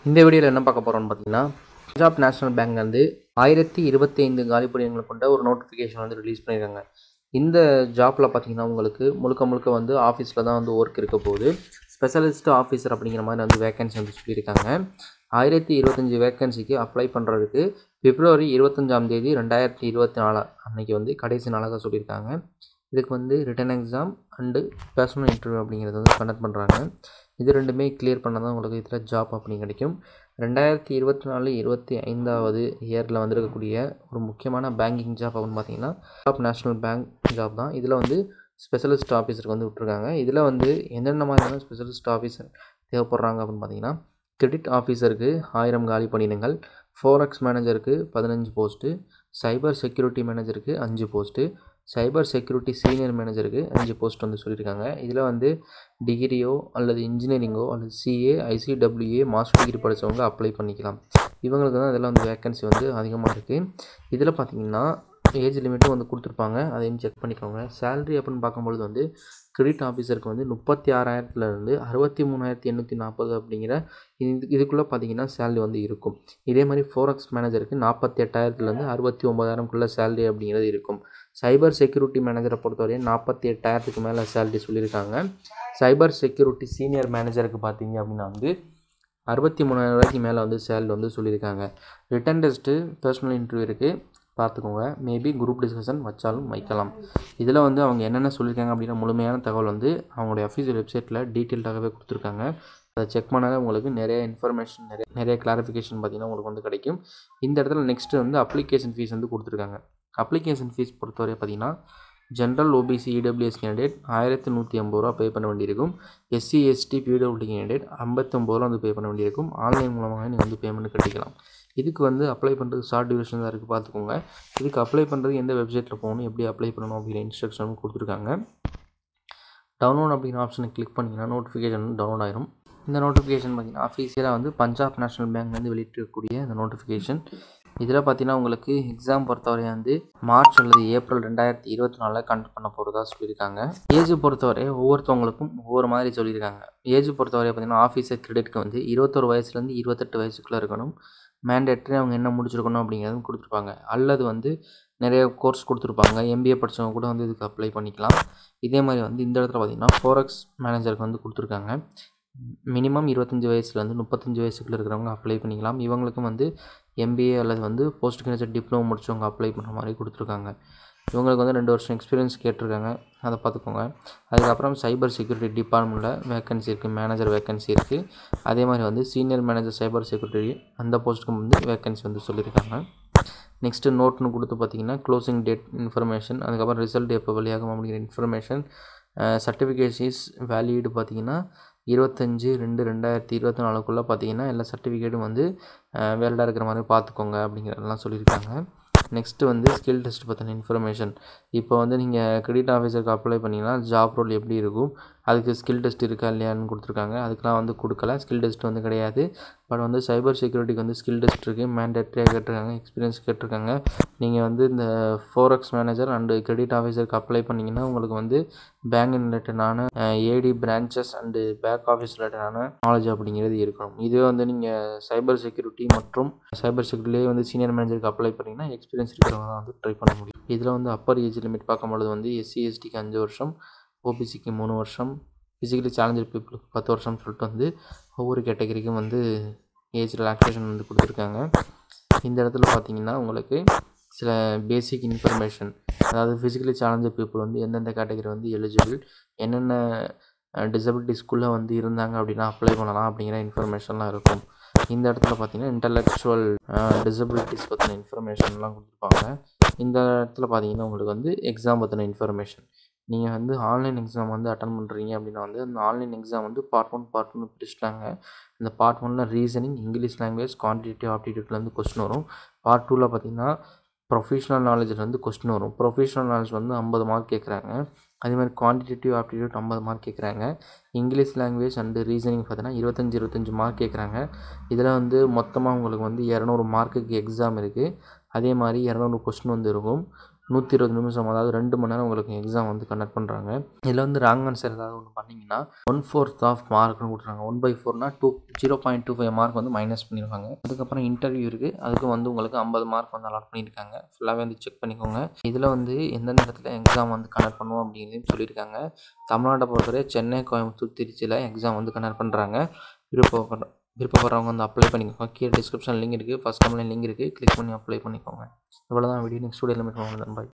இந்த வீடியோவில் என்ன பார்க்க போகிறோம்னு பார்த்தீங்கன்னா பஞ்சாப் நேஷனல் பேங்க் வந்து ஆயிரத்தி இருபத்தி ஐந்து காலி பணியிடங்களை கொண்ட ஒரு நோட்டிஃபிகேஷன் வந்து ரிலீஸ் பண்ணியிருக்காங்க இந்த ஜாப்பில் பார்த்தீங்கன்னா உங்களுக்கு முழுக்க முழுக்க வந்து ஆஃபீஸில் தான் வந்து ஒர்க் இருக்க போகுது ஸ்பெஷலிஸ்ட் ஆஃபீஸர் அப்படிங்கிற மாதிரி வந்து வேகன்சி வந்து சொல்லியிருக்காங்க ஆயிரத்தி இருபத்தஞ்சி வேகன்சிக்கு அப்ளை பண்ணுறதுக்கு பிப்ரவரி இருபத்தஞ்சாம் தேதி ரெண்டாயிரத்தி இருபத்தி நாலு அன்றைக்கி வந்து கடைசி நாளாக சொல்லியிருக்காங்க இதுக்கு வந்து written exam and personal interview அப்படிங்கிறது வந்து கண்டக்ட் பண்ணுறாங்க இது ரெண்டுமே கிளியர் பண்ணால் தான் உங்களுக்கு இதில் ஜாப் அப்படி கிடைக்கும் ரெண்டாயிரத்தி இருபத்தி நாலு இருபத்தி ஐந்தாவது இயரில் வந்திருக்கக்கூடிய ஒரு முக்கியமான பேங்கிங் ஜாப் அப்படின்னு பார்த்தீங்கன்னா டாப் நேஷனல் பேங்க் ஜாப் தான் இதில் வந்து ஸ்பெஷலிஸ்ட் ஆஃபீஸருக்கு வந்து விட்ருக்காங்க இதில் வந்து எந்தெந்த மாதிரியான ஸ்பெஷலிஸ்ட் ஆஃபீஸர் தேவைப்படுறாங்க அப்படின்னு பார்த்தீங்கன்னா கிரெடிட் ஆஃபீஸருக்கு ஆயிரம் காலி பணியிடங்கள் ஃபோரெக்ஸ் மேனேஜருக்கு பதினஞ்சு போஸ்ட்டு சைபர் செக்யூரிட்டி மேனேஜருக்கு அஞ்சு போஸ்ட்டு சைபர் செக்யூரிட்டி சீனியர் மேனேஜருக்கு அஞ்சு போஸ்ட் வந்து சொல்லியிருக்காங்க இதில் வந்து டிகிரியோ அல்லது இன்ஜினியரிங்கோ அல்லது சிஏ ஐசிடபிள்யூஏ மாஸ்டர் டிகிரி படித்தவங்க அப்ளை பண்ணிக்கலாம் இவங்களுக்கு தான் இதில் வந்து வேக்கன்சி வந்து அதிகமாக இருக்குது இதில் பார்த்தீங்கன்னா ஏஜ் லிமிட்டும் வந்து கொடுத்துருப்பாங்க அதையும் செக் பண்ணிக்கோங்க சேலரி அப்படின்னு பார்க்கும்பொழுது வந்து கிரெடிட் ஆஃபீஸருக்கு வந்து முப்பத்தி ஆறாயிரத்துலேருந்து அறுபத்தி மூணாயிரத்தி எண்ணூற்றி நாற்பது அப்படிங்கிற இது இதுக்குள்ளே பார்த்தீங்கன்னா சேலரி வந்து இருக்கும் இதே மாதிரி ஃபோரெக்ஸ் மேனேஜருக்கு நாற்பத்தி எட்டாயிரத்துலேருந்து அறுபத்தி ஒம்பதாயிரம்குள்ளே சேலரி அப்படிங்கிறது இருக்கும் சைபர் செக்யூரிட்டி மேனேஜரை பொறுத்தவரையும் நாற்பத்தி எட்டாயிரத்துக்கு மேலே சேலரி சொல்லியிருக்காங்க சைபர் செக்யூரிட்டி சீனியர் மேனேஜருக்கு பார்த்தீங்க அப்படின்னா வந்து அறுபத்தி மூணாயிரம் ரூபாய்க்கு மேலே வந்து சேலரி வந்து சொல்லியிருக்காங்க ரிட்டன் டெஸ்ட்டு பர்சனல் இன்டர்வியூ இருக்குது பார்த்துக்கோங்க மேபி குரூப் டிஸ்கஷன் வச்சாலும் வைக்கலாம் இதில் வந்து அவங்க என்னென்ன சொல்லியிருக்காங்க அப்படின்னா முழுமையான தகவல் வந்து அவங்களுடைய அஃபீஷியல் வெப்சைட்டில் டீட்டெயில்டாகவே கொடுத்துருக்காங்க அதை செக் பண்ணாலே உங்களுக்கு நிறைய இன்ஃபர்மேஷன் நிறைய நிறைய கிளாரிஃபிகேஷன் பார்த்தீங்கன்னா உங்களுக்கு வந்து கிடைக்கும் இந்த இடத்துல நெக்ஸ்ட்டு வந்து அப்ளிகேஷன் ஃபீஸ் வந்து கொடுத்துருக்காங்க அப்ளிகேஷன் ஃபீஸ் பொறுத்தவரை பார்த்தீங்கன்னா ஜென்ரல் ஓபிசி இடபிள்யூஎஸ் கேண்டிடேட் ஆயிரத்தி நூற்றி ஐம்பது ரூபா பே பண்ண வேண்டியிருக்கும் எஸ்சி எஸ்டி பிடபிள்யூடி கேண்டிடேட் ஐம்பத்தொம்பது ரூபா வந்து பே பண்ண வேண்டியிருக்கும் ஆன்லைன் மூலமாக நீங்கள் வந்து பேமெண்ட் கட்டிக்கலாம் இதுக்கு வந்து அப்ளை பண்ணுறது ஷார்ட் டியூரேஷன் தான் இருக்குது பார்த்துக்கோங்க இதுக்கு அப்ளை பண்ணுறது எந்த வெப்சைட்டில் போகணும் எப்படி அப்ளை பண்ணணும் அப்படிங்கிற இன்ஸ்ட்ரக்ஷன் கொடுத்துருக்காங்க டவுன்லோட் அப்படிங்கிற ஆப்ஷனை கிளிக் பண்ணிங்கன்னா நோட்டிஃபிகேஷன் டவுன்லோட் ஆயிரும் இந்த நோட்டிஃபிகேஷன் பார்த்தீங்கன்னா அஃபீஷியலாக வந்து பஞ்சாப் நேஷனல் பேங்க்லேருந்து வெளியிட்டிருக்கக்கூடிய இந்த நோட்டிஃபிகேஷன் இதில் பார்த்தீங்கன்னா உங்களுக்கு எக்ஸாம் பொறுத்தவரை வந்து மார்ச் அல்லது ஏப்ரல் ரெண்டாயிரத்தி இருபத்தி நாலில் கண்டக்ட் பண்ண போகிறதா சொல்லியிருக்காங்க ஏஜ் பொறுத்தவரை ஒவ்வொருத்தவங்களுக்கும் ஒவ்வொரு மாதிரி சொல்லியிருக்காங்க ஏஜ் பொறுத்தவரை பார்த்தீங்கன்னா ஆஃபீஸர் கிரெடிட்க்கு வந்து இருபத்தொரு வயசுலேருந்து இருபத்தெட்டு வயசுக்குள்ளே இருக்கணும் மேண்டேட்ரி அவங்க என்ன முடிச்சிருக்கணும் அப்படிங்கிறதும் கொடுத்துருப்பாங்க அல்லது வந்து நிறைய கோர்ஸ் கொடுத்துருப்பாங்க எம்பிஏ படித்தவங்க கூட வந்து இதுக்கு அப்ளை பண்ணிக்கலாம் இதே மாதிரி வந்து இந்த இடத்துல பார்த்திங்கன்னா ஃபோரெக்ஸ் மேனேஜருக்கு வந்து கொடுத்துருக்காங்க மினிமம் இருபத்தஞ்சி வயசுலேருந்து முப்பத்தஞ்சு வயசுக்குள்ளே இருக்கிறவங்க அப்ளை பண்ணிக்கலாம் இவங்களுக்கும் வந்து எம்பிஏ அல்லது வந்து போஸ்ட் கிராஜுவேட் டிப்ளமோ முடிச்சவங்க அப்ளை பண்ணுற மாதிரி கொடுத்துருக்காங்க இவங்களுக்கு வந்து ரெண்டு வருஷம் எக்ஸ்பீரியன்ஸ் கேட்டிருக்காங்க அதை பார்த்துக்கோங்க அதுக்கப்புறம் சைபர் செக்யூரிட்டி டிபார்ட்மெண்ட்டில் வேக்கன்சி இருக்குது மேனேஜர் வேக்கன்சி இருக்குது அதே மாதிரி வந்து சீனியர் மேனேஜர் சைபர் செக்யூரிட்டி அந்த போஸ்ட்டுக்கும் வந்து வேக்கன்சி வந்து சொல்லியிருக்காங்க நெக்ஸ்ட்டு நோட்னு கொடுத்து பார்த்தீங்கன்னா க்ளோசிங் டேட் இன்ஃபர்மேஷன் அதுக்கப்புறம் ரிசல்ட் எப்போ வெளியாகும் அப்படிங்கிற இன்ஃபர்மேஷன் சர்டிஃபிகேட்ஸ் வேலிடு பார்த்தீங்கன்னா இருபத்தஞ்சி ரெண்டு ரெண்டாயிரத்தி இருபத்தி நாலுக்குள்ளே பார்த்தீங்கன்னா எல்லா சர்டிஃபிகேட்டும் வந்து வேலிடாக இருக்கிற மாதிரி பார்த்துக்கோங்க அப்படிங்கிறதெல்லாம் சொல்லியிருக்காங்க நெக்ஸ்ட்டு வந்து ஸ்கில் டெஸ்ட் பற்றின இன்ஃபர்மேஷன் இப்போ வந்து நீங்கள் கிரெடிட் ஆஃபீஸருக்கு அப்ளை பண்ணிங்கன்னா ஜாப் ரோல் எப்படி இருக்கும் அதுக்கு ஸ்கில் டெஸ்ட் இருக்கா இல்லையான்னு கொடுத்துருக்காங்க அதுக்கெலாம் வந்து கொடுக்கல ஸ்கில் டெஸ்ட் வந்து கிடையாது பட் வந்து சைபர் செக்யூரிட்டிக்கு வந்து ஸ்கில் டெஸ்ட் இருக்குது மேண்டேட்ரியாக கேட்டிருக்காங்க எக்ஸ்பீரியன்ஸ் கேட்டிருக்காங்க நீங்கள் வந்து இந்த ஃபோரெக்ஸ் மேனேஜர் அண்டு கிரெடிட் ஆஃபீஸருக்கு அப்ளை பண்ணிங்கன்னா உங்களுக்கு வந்து பேங்க் ரிலேட்டடான ஏடி பிரான்ச்சஸ் அண்டு பேக் ஆஃபீஸ் ரிலேட்டடான நாலேஜ் அப்படிங்கிறது இருக்கணும் இதுவே வந்து நீங்கள் சைபர் செக்யூரிட்டி மற்றும் சைபர் செக்யூரிட்டிலே வந்து சீனியர் மேனேஜருக்கு அப்ளை பண்ணிங்கன்னா எக்ஸ்பீரியன்ஸ் இருக்கிறவங்க தான் வந்து ட்ரை பண்ண முடியும் இதில் வந்து அப்பர் ஏஜ் லிமிட் பார்க்கும்பொழுது வந்து எஸ்சி எஸ்டிக்கு அஞ்சு வருஷம் ஓபிசிக்கு மூணு வருஷம் ஃபிசிக்கலி சேலஞ்சர் பீப்புளுக்கு பத்து வருஷம் சொல்லிட்டு வந்து ஒவ்வொரு கேட்டகரிக்கும் வந்து ஏஜ் ரிலாக்ஸேஷன் வந்து கொடுத்துருக்காங்க இந்த இடத்துல பார்த்தீங்கன்னா உங்களுக்கு சில பேசிக் இன்ஃபர்மேஷன் அதாவது ஃபிசிக்கலி சேலஞ்சர் பீப்புள் வந்து எந்தெந்த கேட்டகரி வந்து எலிஜிபிள் என்னென்ன டிசபிலிட்டிஸ்குள்ளே வந்து இருந்தாங்க அப்படின்னா அப்ளை பண்ணலாம் அப்படிங்கிற இன்ஃபர்மேஷன்லாம் இருக்கும் இந்த இடத்துல பார்த்தீங்கன்னா இன்டலெக்சுவல் டிசபிலிட்டிஸ் பற்றின இன்ஃபர்மேஷன்லாம் கொடுத்துருப்பாங்க இந்த இடத்துல பார்த்தீங்கன்னா உங்களுக்கு வந்து எக்ஸாம் பற்றின இன்ஃபர்மேஷன் நீங்கள் வந்து ஆன்லைன் எக்ஸாம் வந்து அட்டன் பண்ணுறீங்க அப்படின்னா வந்து அந்த ஆன்லைன் எக்ஸாம் வந்து பார்ட் ஒன் பார்ட் ஒன்று பிரிச்சுட்டாங்க இந்த பார்ட் ஒனில் ரீசனிங் இங்கிலீஷ் லாங்குவேஜ் குவான்டிட்டிவ் ஆப்டிடியூட்லேருந்து கொஸ்டின் வரும் பார்ட் டூவில் பார்த்தீங்கன்னா ப்ரொஃபஷனல் நாலேஜ்லேருந்து கொஸ்டின் வரும் ப்ரொஃபஷனல் நாலேஜ் வந்து ஐம்பது மார்க் கேட்குறாங்க அதே மாதிரி குவான்டிடேட்டிவ் ஆப்டிடியூட் ஐம்பது மார்க் கேட்குறாங்க இங்கிலீஷ் லாங்குவேஜ் அண்டு ரீசனிங் பார்த்தீங்கன்னா இருபத்தஞ்சி இருபத்தஞ்சி மார்க் கேட்குறாங்க இதில் வந்து மொத்தமாக உங்களுக்கு வந்து இரநூறு மார்க்குக்கு எக்ஸாம் இருக்குது அதே மாதிரி இரநூறு கொஸ்டின் வந்து இருக்கும் நூற்றி இருபது நிமிஷம் அதாவது ரெண்டு மணி நேரம் உங்களுக்கு எக்ஸாம் வந்து கண்டக்ட் பண்ணுறாங்க இதில் வந்து ராங் ஆன்சர் ஏதாவது ஒன்று பண்ணிங்கன்னா ஒன் ஃபோர்த் ஆஃப் மார்க்னு கொடுத்துறாங்க ஒன் பை ஃபோர்னா two zero point two five mark வந்து மைனஸ் பண்ணியிருக்காங்க அதுக்கப்புறம் இன்டர்வியூ இருக்குது அதுக்கு வந்து உங்களுக்கு ஐம்பது மார்க் வந்து அலாட் பண்ணியிருக்காங்க ஃபுல்லாகவே வந்து செக் பண்ணிக்கோங்க இதில் வந்து எந்தெந்த இடத்துல எக்ஸாம் வந்து கண்டக்ட் பண்ணுவோம் அப்படிங்கிறதையும் சொல்லியிருக்காங்க தமிழ்நாட்டை பொறுத்தவரை சென்னை கோயம்புத்தூர் திருச்சியில் எக்ஸாம் வந்து கண்டக்ட் பண்ணுறாங்க விருப்பப்படுற விருப்பப்படுறவங்க வந்து அப்ளை பண்ணிக்கோங்க கீழே டிஸ்கிரிப்ஷன் லிங்க் இருக்குது ஃபஸ்ட் கம்பெனி லிங்க் இருக்குது கிளிக் பண்ணி அப்ளை பண்ணிக்கோங்க இவ்வளோ தான் வீடியோ நெக்ஸ்ட் வீடியோவில் மீட் பண்ணுவோம் பாய்